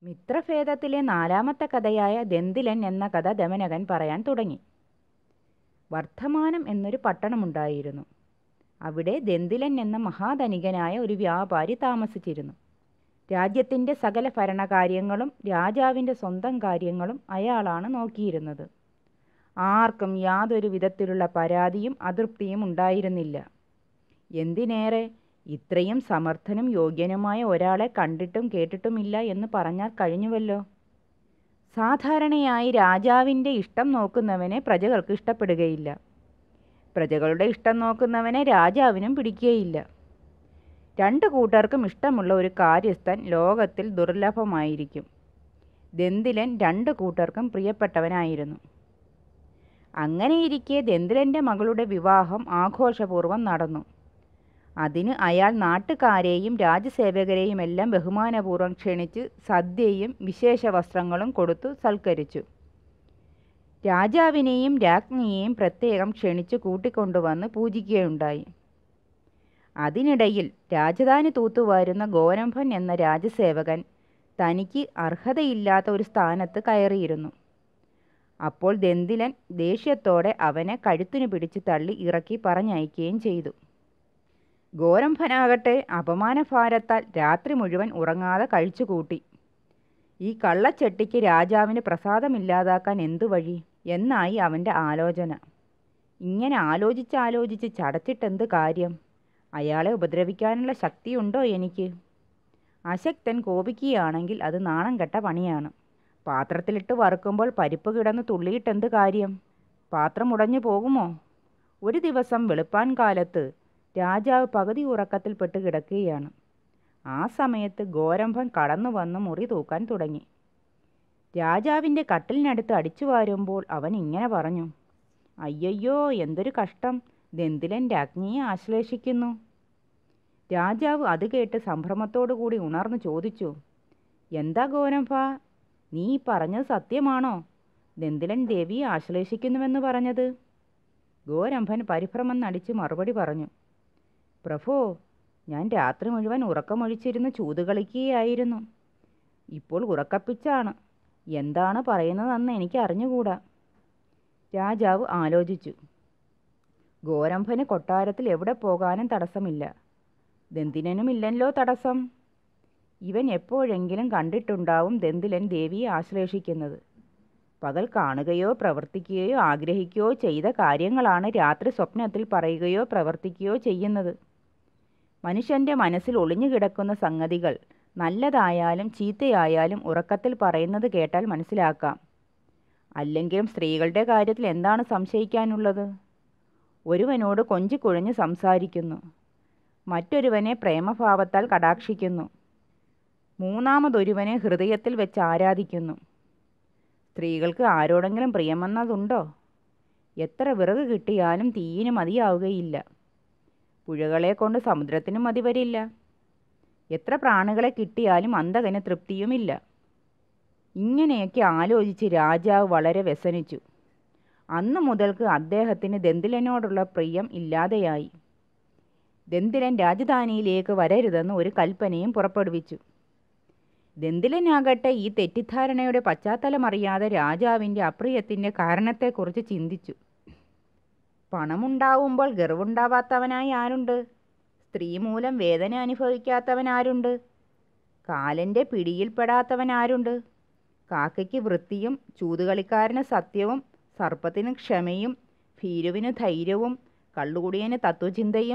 മിത്രഭേദത്തിലെ നാലാമത്തെ കഥയായ ദന്തിലൻ എന്ന കഥ ദമനകൻ പറയാൻ തുടങ്ങി വർദ്ധമാനം എന്നൊരു പട്ടണമുണ്ടായിരുന്നു അവിടെ ദന്തിലൻ എന്ന മഹാധനികനായ ഒരു വ്യാപാരി താമസിച്ചിരുന്നു രാജ്യത്തിൻ്റെ സകല ഭരണകാര്യങ്ങളും രാജാവിൻ്റെ സ്വന്തം കാര്യങ്ങളും അയാളാണ് നോക്കിയിരുന്നത് ആർക്കും യാതൊരു വിധത്തിലുള്ള പരാതിയും അതൃപ്തിയും ഉണ്ടായിരുന്നില്ല എന്തിനേറെ ഇത്രയും സമർത്ഥനും യോഗ്യനുമായ ഒരാളെ കണ്ടിട്ടും കേട്ടിട്ടുമില്ല എന്ന് പറഞ്ഞാൽ കഴിഞ്ഞുവല്ലോ സാധാരണയായി രാജാവിൻ്റെ ഇഷ്ടം നോക്കുന്നവനെ പ്രജകൾക്ക് ഇഷ്ടപ്പെടുകയില്ല പ്രജകളുടെ ഇഷ്ടം നോക്കുന്നവനെ രാജാവിനും പിടിക്കുകയില്ല രണ്ട് കൂട്ടർക്കും ഇഷ്ടമുള്ള ഒരു കാര്യസ്ഥൻ ലോകത്തിൽ ദുർലഭമായിരിക്കും ദന്തിലൻ രണ്ട് കൂട്ടർക്കും പ്രിയപ്പെട്ടവനായിരുന്നു അങ്ങനെയിരിക്കെ ദന്തിലൻ്റെ മകളുടെ വിവാഹം ആഘോഷപൂർവ്വം നടന്നു അതിന് അയാൾ നാട്ടുകാരെയും രാജസേവകരെയും എല്ലാം ബഹുമാനപൂർവ്വം ക്ഷണിച്ച് സദ്യയും വിശേഷ വസ്ത്രങ്ങളും കൊടുത്തു സൽക്കരിച്ചു രാജാവിനെയും രാജ്ഞിയെയും പ്രത്യേകം ക്ഷണിച്ചു കൂട്ടിക്കൊണ്ടുവന്ന് പൂജിക്കുകയുണ്ടായി അതിനിടയിൽ രാജധാനി തൂത്തുവാരുന്ന ഗോരംഭൻ എന്ന രാജസേവകൻ തനിക്ക് അർഹതയില്ലാത്ത ഒരു സ്ഥാനത്ത് കയറിയിരുന്നു അപ്പോൾ ദന്തിലൻ ദേഷ്യത്തോടെ അവനെ കഴുത്തിനു പിടിച്ച് തള്ളി ഇറക്കി പറഞ്ഞയക്കുകയും ചെയ്തു ഗോരംഭനാകട്ടെ അപമാനഭാരത്താൽ രാത്രി മുഴുവൻ ഉറങ്ങാതെ കഴിച്ചുകൂട്ടി ഈ കള്ളച്ചെട്ടിക്ക് രാജാവിന് പ്രസാദമില്ലാതാക്കാൻ എന്തു വഴി എന്നായി അവൻ്റെ ആലോചന ഇങ്ങനെ ആലോചിച്ചാലോചിച്ച് ചടച്ചിട്ടെന്ത് കാര്യം അയാളെ ഉപദ്രവിക്കാനുള്ള ശക്തിയുണ്ടോ എനിക്ക് അശക്തൻ കോപിക്കുകയാണെങ്കിൽ അത് നാണം കെട്ട പണിയാണ് പാത്രത്തിലിട്ട് വറുക്കുമ്പോൾ പരിപ്പ് കിടന്ന് തുള്ളിയിട്ടെന്ത് കാര്യം പാത്രം ഉടഞ്ഞു പോകുമോ ഒരു ദിവസം വെളുപ്പാൻ കാലത്ത് രാജാവ് പകുതി ഉറക്കത്തിൽപ്പെട്ട് കിടക്കുകയാണ് ആ സമയത്ത് ഗോരംഭൻ കടന്നു വന്ന് മുറി തൂക്കാൻ തുടങ്ങി രാജാവിൻ്റെ കട്ടിലിനടുത്ത് അടിച്ചു വാരുമ്പോൾ അവൻ ഇങ്ങനെ പറഞ്ഞു അയ്യയ്യോ എന്തൊരു കഷ്ടം ദന്തിലൻ രാജ്ഞിയെ ആശ്ലേഷിക്കുന്നു രാജാവ് അത് കേട്ട് സംഭ്രമത്തോടു കൂടി ഉണർന്നു ചോദിച്ചു എന്താ ഗോരംഭ നീ പറഞ്ഞത് സത്യമാണോ ദന്തിലൻ ദേവിയെ ആശ്ലേഷിക്കുന്നുവെന്ന് പറഞ്ഞത് ഗോരംഭൻ പരിഭ്രമം നടിച്ച് മറുപടി പറഞ്ഞു പ്രഭോ ഞാൻ രാത്രി മുഴുവൻ ഉറക്കമൊഴിച്ചിരുന്ന് ചൂതുകളിക്കുകയായിരുന്നു ഇപ്പോൾ ഉറക്കപ്പിച്ചാണ് എന്താണ് പറയുന്നതെന്ന് എനിക്ക് അറിഞ്ഞുകൂടാ രാജാവ് ആലോചിച്ചു ഗോരംഭന് കൊട്ടാരത്തിൽ എവിടെ പോകാനും തടസ്സമില്ല ദന്തിലനുമില്ലല്ലോ തടസ്സം ഇവൻ എപ്പോഴെങ്കിലും കണ്ടിട്ടുണ്ടാവും ദന്തിലൻ ദേവിയെ ആശ്ലേഷിക്കുന്നത് പകൽ കാണുകയോ പ്രവർത്തിക്കുകയോ ആഗ്രഹിക്കുകയോ ചെയ്ത കാര്യങ്ങളാണ് രാത്രി സ്വപ്നത്തിൽ പറയുകയോ പ്രവർത്തിക്കുകയോ ചെയ്യുന്നത് മനുഷ്യൻ്റെ മനസ്സിൽ ഒളിഞ്ഞു കിടക്കുന്ന സംഗതികൾ നല്ലതായാലും ചീത്തയായാലും ഉറക്കത്തിൽ പറയുന്നത് കേട്ടാൽ മനസ്സിലാക്കാം അല്ലെങ്കിലും സ്ത്രീകളുടെ കാര്യത്തിൽ എന്താണ് സംശയിക്കാനുള്ളത് ഒരുവനോട് കൊഞ്ചിക്കുഴഞ്ഞ് സംസാരിക്കുന്നു മറ്റൊരുവനെ പ്രേമഭാവത്താൽ കടാക്ഷിക്കുന്നു മൂന്നാമതൊരുവനെ ഹൃദയത്തിൽ വെച്ച് ആരാധിക്കുന്നു സ്ത്രീകൾക്ക് ആരോടെങ്കിലും പ്രിയമെന്നതുണ്ടോ എത്ര വിറക് കിട്ടിയാലും തീയിന് മതിയാവുകയില്ല പുഴകളെ കൊണ്ട് സമുദ്രത്തിന് മതി വരില്ല എത്ര പ്രാണികളെ കിട്ടിയാലും അന്തകന് തൃപ്തിയുമില്ല ഇങ്ങനെയൊക്കെ ആലോചിച്ച് രാജാവ് വളരെ വ്യസനിച്ചു അന്നു മുതൽക്ക് അദ്ദേഹത്തിന് ദന്തിലനോടുള്ള പ്രിയം ഇല്ലാതെയായി ദന്തിലൻ രാജധാനിയിലേക്ക് വരരുതെന്ന് ഒരു കൽപ്പനയും പുറപ്പെടുവിച്ചു ദന്തിലനാകട്ടെ ഈ തെറ്റിദ്ധാരണയുടെ പശ്ചാത്തലമറിയാതെ രാജാവിൻ്റെ അപ്രിയത്തിൻ്റെ കാരണത്തെക്കുറിച്ച് ചിന്തിച്ചു പണമുണ്ടാവുമ്പോൾ ഗർവുണ്ടാവാത്തവനായി ആരുണ്ട് സ്ത്രീ മൂലം വേദന അനുഭവിക്കാത്തവൻ ആരുണ്ട് കാലൻ്റെ പിടിയിൽപ്പെടാത്തവൻ ആരുണ്ട് കാക്കയ്ക്ക് വൃത്തിയും ചൂതുകളിക്കാരന് സത്യവും സർപ്പത്തിന് ക്ഷമയും ഭീരുവിന് ധൈര്യവും കള്ളുകുടിയന് തത്വചിന്തയും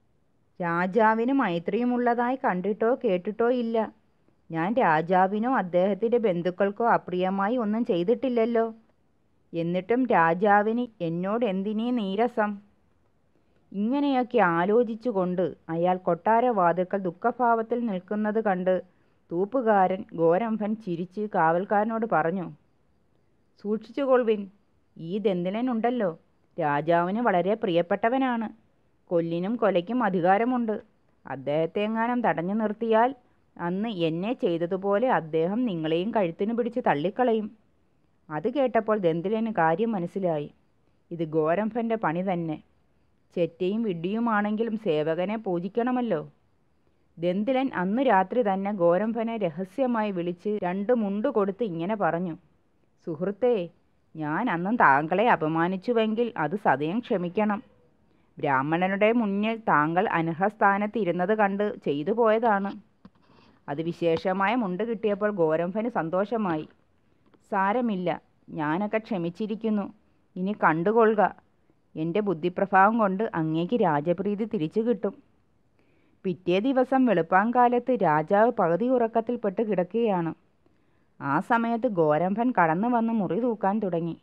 രാജാവിന് മൈത്രിയുമുള്ളതായി കണ്ടിട്ടോ കേട്ടിട്ടോ ഇല്ല ഞാൻ രാജാവിനോ അദ്ദേഹത്തിൻ്റെ ബന്ധുക്കൾക്കോ അപ്രിയമായി ഒന്നും ചെയ്തിട്ടില്ലല്ലോ എന്നിട്ടും രാജാവിന് എന്നോട് എന്തിനീ നീരസം ഇങ്ങനെയൊക്കെ ആലോചിച്ചുകൊണ്ട് അയാൾ കൊട്ടാരവാതിൽക്കൽ ദുഃഖഭാവത്തിൽ നിൽക്കുന്നത് കണ്ട് തൂപ്പുകാരൻ ഗോരംഭൻ ചിരിച്ച് കാവൽക്കാരനോട് പറഞ്ഞു സൂക്ഷിച്ചുകൊള്ളുവിൻ ഈ ദന്തിലനുണ്ടല്ലോ രാജാവിന് വളരെ പ്രിയപ്പെട്ടവനാണ് കൊല്ലിനും കൊലയ്ക്കും അധികാരമുണ്ട് അദ്ദേഹത്തെ എങ്ങാനും തടഞ്ഞു നിർത്തിയാൽ അന്ന് എന്നെ ചെയ്തതുപോലെ അദ്ദേഹം നിങ്ങളെയും കഴുത്തിനു പിടിച്ച് തള്ളിക്കളയും അത് കേട്ടപ്പോൾ ദന്തിലന് കാര്യം മനസ്സിലായി ഇത് ഗോരംഭൻ്റെ പണി തന്നെ ചെറ്റയും വിഡ്ഢിയുമാണെങ്കിലും സേവകനെ പൂജിക്കണമല്ലോ ദന്തിലൻ അന്നു രാത്രി തന്നെ ഗോരംഭനെ രഹസ്യമായി വിളിച്ച് രണ്ട് മുണ്ട് കൊടുത്ത് ഇങ്ങനെ പറഞ്ഞു സുഹൃത്തേ ഞാൻ അന്നും താങ്കളെ അപമാനിച്ചുവെങ്കിൽ അത് സദയം ക്ഷമിക്കണം ബ്രാഹ്മണനുടെ മുന്നിൽ താങ്കൾ അനർഹസ്ഥാനത്ത് ഇരുന്നത് കണ്ട് ചെയ്തു പോയതാണ് അത് വിശേഷമായ മുണ്ട് കിട്ടിയപ്പോൾ ഗോരംഭന് സന്തോഷമായി സാരമില്ല ഞാനൊക്കെ ക്ഷമിച്ചിരിക്കുന്നു ഇനി കണ്ടുകൊള്ളുക എൻ്റെ ബുദ്ധിപ്രഭാവം കൊണ്ട് അങ്ങേക്ക് രാജപ്രീതി തിരിച്ചു കിട്ടും പിറ്റേ ദിവസം വെളുപ്പാങ്കാലത്ത് രാജാവ് പകുതി ഉറക്കത്തിൽപ്പെട്ട് കിടക്കുകയാണ് ആ സമയത്ത് ഗോരംഭൻ കടന്നു വന്ന് മുറി തൂക്കാൻ തുടങ്ങി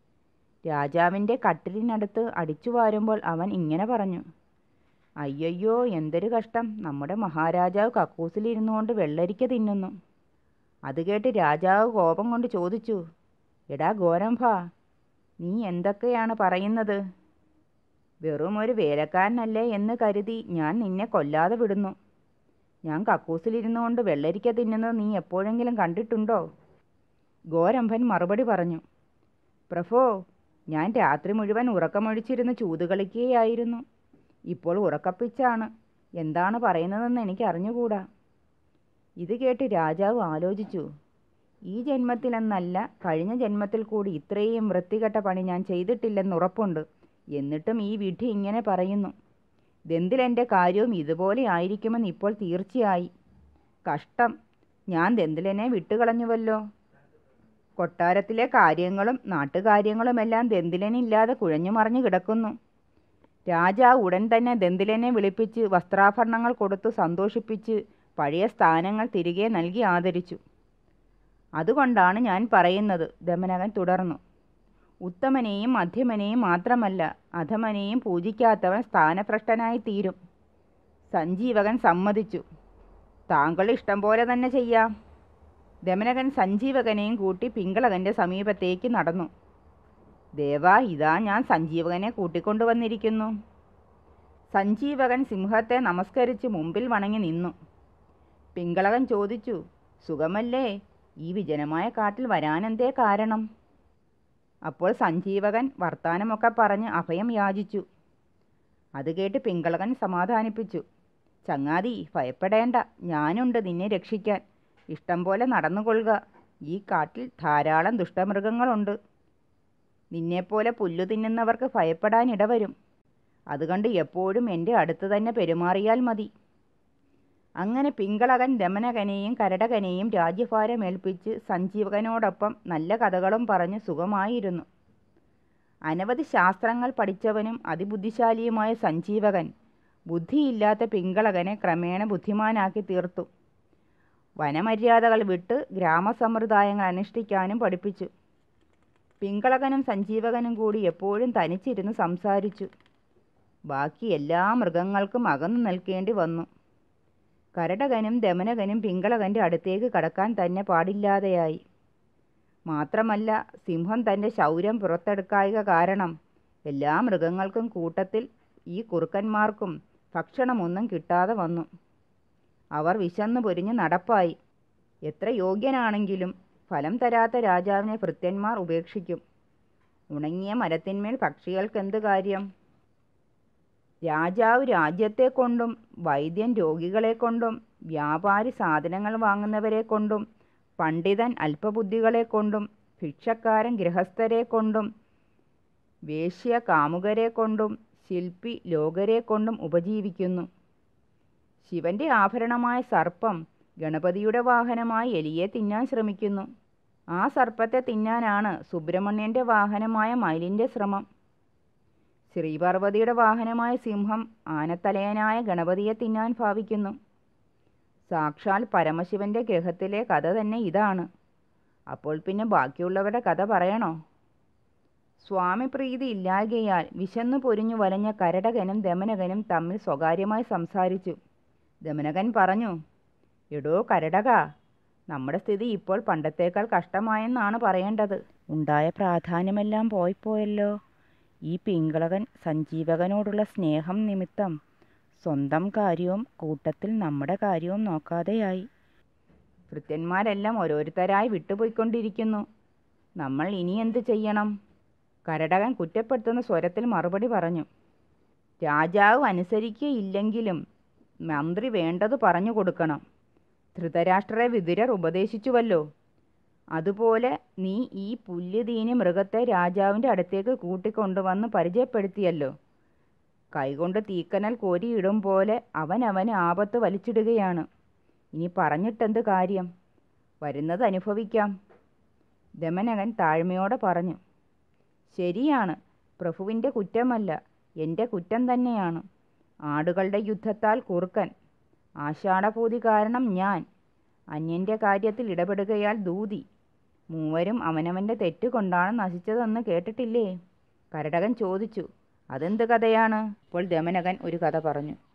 രാജാവിൻ്റെ കട്ടിലിനടുത്ത് അടിച്ചു വാരുമ്പോൾ അവൻ ഇങ്ങനെ പറഞ്ഞു അയ്യയ്യോ എന്തൊരു കഷ്ടം നമ്മുടെ മഹാരാജാവ് കക്കൂസിലിരുന്നു കൊണ്ട് വെള്ളരിക്ക തിന്നുന്നു അത് കേട്ട് രാജാവ് കോപം കൊണ്ട് ചോദിച്ചു എടാ ഗോരംഭ നീ എന്തൊക്കെയാണ് പറയുന്നത് വെറും ഒരു വേലക്കാരനല്ലേ എന്ന് കരുതി ഞാൻ നിന്നെ കൊല്ലാതെ വിടുന്നു ഞാൻ കക്കൂസിലിരുന്നു കൊണ്ട് വെള്ളരിക്ക തിന്നുന്നത് നീ എപ്പോഴെങ്കിലും കണ്ടിട്ടുണ്ടോ ഗോരംഭൻ മറുപടി പറഞ്ഞു പ്രഭോ ഞാൻ രാത്രി മുഴുവൻ ഉറക്കമൊഴിച്ചിരുന്ന് ചൂതുകളിക്കുകയായിരുന്നു ഇപ്പോൾ ഉറക്കപ്പിച്ചാണ് എന്താണ് പറയുന്നതെന്ന് എനിക്ക് അറിഞ്ഞുകൂടാ ഇത് കേട്ട് രാജാവ് ആലോചിച്ചു ഈ ജന്മത്തിലെന്നല്ല കഴിഞ്ഞ ജന്മത്തിൽ കൂടി ഇത്രയും വൃത്തികെട്ട പണി ഞാൻ ചെയ്തിട്ടില്ലെന്ന് ഉറപ്പുണ്ട് എന്നിട്ടും ഈ വിധി ഇങ്ങനെ പറയുന്നു ദന്തിലെൻ്റെ കാര്യവും ഇതുപോലെ ആയിരിക്കുമെന്ന് ഇപ്പോൾ തീർച്ചയായി കഷ്ടം ഞാൻ ദന്തിലനെ വിട്ടുകളഞ്ഞുവല്ലോ കൊട്ടാരത്തിലെ കാര്യങ്ങളും നാട്ടുകാര്യങ്ങളുമെല്ലാം ദന്തിലനില്ലാതെ കുഴഞ്ഞു മറിഞ്ഞു കിടക്കുന്നു രാജാവ് ഉടൻ തന്നെ ദന്തിലനെ വിളിപ്പിച്ച് വസ്ത്രാഭരണങ്ങൾ കൊടുത്തു സന്തോഷിപ്പിച്ച് പഴയ സ്ഥാനങ്ങൾ തിരികെ നൽകി ആദരിച്ചു അതുകൊണ്ടാണ് ഞാൻ പറയുന്നത് ദമനകൻ തുടർന്നു ഉത്തമനെയും മധ്യമനെയും മാത്രമല്ല അധമനെയും പൂജിക്കാത്തവൻ സ്ഥാനഭ്രഷ്ടനായി തീരും സഞ്ജീവകൻ സമ്മതിച്ചു താങ്കൾ ഇഷ്ടം പോലെ തന്നെ ചെയ്യാം ദമനകൻ സഞ്ജീവകനെയും കൂട്ടി പിങ്കളകൻ്റെ സമീപത്തേക്ക് നടന്നു ദേവാ ഇതാ ഞാൻ സഞ്ജീവകനെ കൂട്ടിക്കൊണ്ടുവന്നിരിക്കുന്നു സഞ്ജീവകൻ സിംഹത്തെ നമസ്കരിച്ച് മുമ്പിൽ വണങ്ങി നിന്നു പിങ്കളകൻ ചോദിച്ചു സുഖമല്ലേ ഈ വിജനമായ കാട്ടിൽ വരാനെന്തേ കാരണം അപ്പോൾ സഞ്ജീവകൻ വർത്താനമൊക്കെ പറഞ്ഞ് അഭയം യാചിച്ചു അത് കേട്ട് പിങ്കളകൻ സമാധാനിപ്പിച്ചു ചങ്ങാതി ഭയപ്പെടേണ്ട ഞാനുണ്ട് നിന്നെ രക്ഷിക്കാൻ ഇഷ്ടം പോലെ നടന്നുകൊള്ളുക ഈ കാട്ടിൽ ധാരാളം ദുഷ്ടമൃഗങ്ങളുണ്ട് നിന്നെപ്പോലെ പുല്ലു തിന്നുന്നവർക്ക് ഭയപ്പെടാൻ ഇടവരും അതുകൊണ്ട് എപ്പോഴും എൻ്റെ അടുത്ത് തന്നെ പെരുമാറിയാൽ മതി അങ്ങനെ പിങ്കളകൻ ദമനകനെയും കരടകനെയും രാജ്യഭാരമേൽപ്പിച്ച് സഞ്ജീവകനോടൊപ്പം നല്ല കഥകളും പറഞ്ഞ് സുഖമായിരുന്നു അനവധി ശാസ്ത്രങ്ങൾ പഠിച്ചവനും അതിബുദ്ധിശാലിയുമായ സഞ്ജീവകൻ ബുദ്ധിയില്ലാത്ത പിങ്കളകനെ ക്രമേണ ബുദ്ധിമാനാക്കി തീർത്തു വനമര്യാദകൾ വിട്ട് ഗ്രാമസമ്പ്രദായങ്ങൾ അനുഷ്ഠിക്കാനും പഠിപ്പിച്ചു പിങ്കളകനും സഞ്ജീവകനും കൂടി എപ്പോഴും തനിച്ചിരുന്ന് സംസാരിച്ചു ബാക്കി എല്ലാ മൃഗങ്ങൾക്കും അകന്നു നിൽക്കേണ്ടി വന്നു കരടകനും ദമനകനും പിങ്കളകൻ്റെ അടുത്തേക്ക് കടക്കാൻ തന്നെ പാടില്ലാതെയായി മാത്രമല്ല സിംഹം തൻ്റെ ശൗര്യം പുറത്തെടുക്കായ കാരണം എല്ലാ മൃഗങ്ങൾക്കും കൂട്ടത്തിൽ ഈ കുറുക്കന്മാർക്കും ഭക്ഷണമൊന്നും കിട്ടാതെ വന്നു അവർ വിശന്നു പൊരിഞ്ഞ് നടപ്പായി എത്ര യോഗ്യനാണെങ്കിലും ഫലം തരാത്ത രാജാവിനെ ഭൃത്യന്മാർ ഉപേക്ഷിക്കും ഉണങ്ങിയ മരത്തിന്മേൽ പക്ഷികൾക്കെന്ത് കാര്യം രാജാവ് രാജ്യത്തെ കൊണ്ടും വൈദ്യൻ രോഗികളെ കൊണ്ടും വ്യാപാരി സാധനങ്ങൾ വാങ്ങുന്നവരെ കൊണ്ടും പണ്ഡിതൻ അല്പബുദ്ധികളെ കൊണ്ടും ഭിക്ഷക്കാരൻ ഗൃഹസ്ഥരെ കൊണ്ടും വേശ്യ കാമുകരെ കൊണ്ടും ശില്പി ലോകരെ കൊണ്ടും ഉപജീവിക്കുന്നു ശിവന്റെ ആഭരണമായ സർപ്പം ഗണപതിയുടെ വാഹനമായ എലിയെ തിന്നാൻ ശ്രമിക്കുന്നു ആ സർപ്പത്തെ തിന്നാനാണ് സുബ്രഹ്മണ്യന്റെ വാഹനമായ മയിലിന്റെ ശ്രമം ശ്രീപാർവതിയുടെ വാഹനമായ സിംഹം ആനത്തലയനായ ഗണപതിയെ തിന്നാൻ ഭാവിക്കുന്നു സാക്ഷാൽ പരമശിവന്റെ ഗ്രഹത്തിലെ കഥ തന്നെ ഇതാണ് അപ്പോൾ പിന്നെ ബാക്കിയുള്ളവരുടെ കഥ പറയണോ സ്വാമി പ്രീതി ഇല്ലായകയാൽ വിശന്നു പൊരിഞ്ഞു വലഞ്ഞ കരടകനും ദമനകനും തമ്മിൽ സ്വകാര്യമായി സംസാരിച്ചു ദമനകൻ പറഞ്ഞു എടോ കരടക നമ്മുടെ സ്ഥിതി ഇപ്പോൾ പണ്ടത്തേക്കാൾ കഷ്ടമായെന്നാണ് പറയേണ്ടത് ഉണ്ടായ പ്രാധാന്യമെല്ലാം പോയിപ്പോയല്ലോ ഈ പിങ്കളകൻ സഞ്ജീവകനോടുള്ള സ്നേഹം നിമിത്തം സ്വന്തം കാര്യവും കൂട്ടത്തിൽ നമ്മുടെ കാര്യവും നോക്കാതെയായി ഭൃത്യന്മാരെല്ലാം ഓരോരുത്തരായി വിട്ടുപോയിക്കൊണ്ടിരിക്കുന്നു നമ്മൾ ഇനി എന്ത് ചെയ്യണം കരടകൻ കുറ്റപ്പെടുത്തുന്ന സ്വരത്തിൽ മറുപടി പറഞ്ഞു രാജാവ് അനുസരിക്കുകയില്ലെങ്കിലും മന്ത്രി വേണ്ടത് പറഞ്ഞു കൊടുക്കണം ധൃതരാഷ്ട്രരെ വിതുരർ ഉപദേശിച്ചുവല്ലോ അതുപോലെ നീ ഈ പുല്ലുതീനി മൃഗത്തെ രാജാവിൻ്റെ അടുത്തേക്ക് കൂട്ടിക്കൊണ്ടുവന്ന് പരിചയപ്പെടുത്തിയല്ലോ കൈകൊണ്ട് തീക്കനൽ കോരിയിടും പോലെ അവൻ അവന് ആപത്ത് വലിച്ചിടുകയാണ് ഇനി പറഞ്ഞിട്ടെന്ത് കാര്യം വരുന്നത് അനുഭവിക്കാം ദമനകൻ താഴ്മയോടെ പറഞ്ഞു ശരിയാണ് പ്രഭുവിൻ്റെ കുറ്റമല്ല എൻ്റെ കുറ്റം തന്നെയാണ് ആടുകളുടെ യുദ്ധത്താൽ കുറുക്കൻ ആഷാഢപൂതി കാരണം ഞാൻ അന്യൻ്റെ കാര്യത്തിൽ ഇടപെടുകയാൽ ദൂതി മൂവരും അവനവൻ്റെ തെറ്റുകൊണ്ടാണ് നശിച്ചതെന്ന് കേട്ടിട്ടില്ലേ കരടകൻ ചോദിച്ചു അതെന്ത് കഥയാണ് അപ്പോൾ ദമനകൻ ഒരു കഥ പറഞ്ഞു